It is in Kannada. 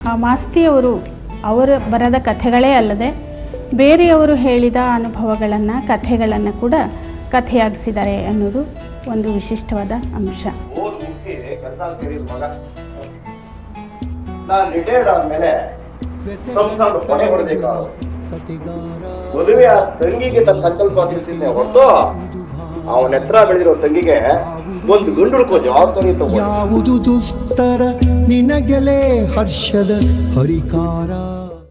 ಆ ಮಾಸ್ತಿಯವರು ಅವರ ಬರೆದ ಕಥೆಗಳೇ ಅಲ್ಲದೆ ಬೇರೆಯವರು ಹೇಳಿದ ಅನುಭವಗಳನ್ನು ಕಥೆಗಳನ್ನು ಕೂಡ ಕಥೆಯಾಗಿಸಿದ್ದಾರೆ ಅನ್ನೋದು ಒಂದು ವಿಶಿಷ್ಟವಾದ ಅಂಶ ಓದ್ ಮುಗಿಸಿ ಕೆಲಸ ಸೇರಿದ ಮಗ ನಾನು ರಿಟೈರ್ಡ್ ಆದ್ಮೇಲೆ ಸಂಸ್ಥಾನದ ಹೊಣೆ ಹೊರಬೇಕಾದ್ರು ಮದುವೆ ಆ ತಂಗಿಗೆ ತನ್ನ ಸಂಕಲ್ಪ ತಿಳ್ತಿದ್ದೆ ಹೊರತು ಅವನ ಹತ್ರ ಬೆಳೆದಿರೋ ತಂಗಿಗೆ ಒಂದು ಗಂಡುಳ್ಕೋ ಜವಾಬ್ದಾರಿ ತಗೊಂಡು ಯಾವುದು ದುಸ್ತರ ನಿನಗೆಲೆ ಹರ್ಷದ ಹರಿಕಾರ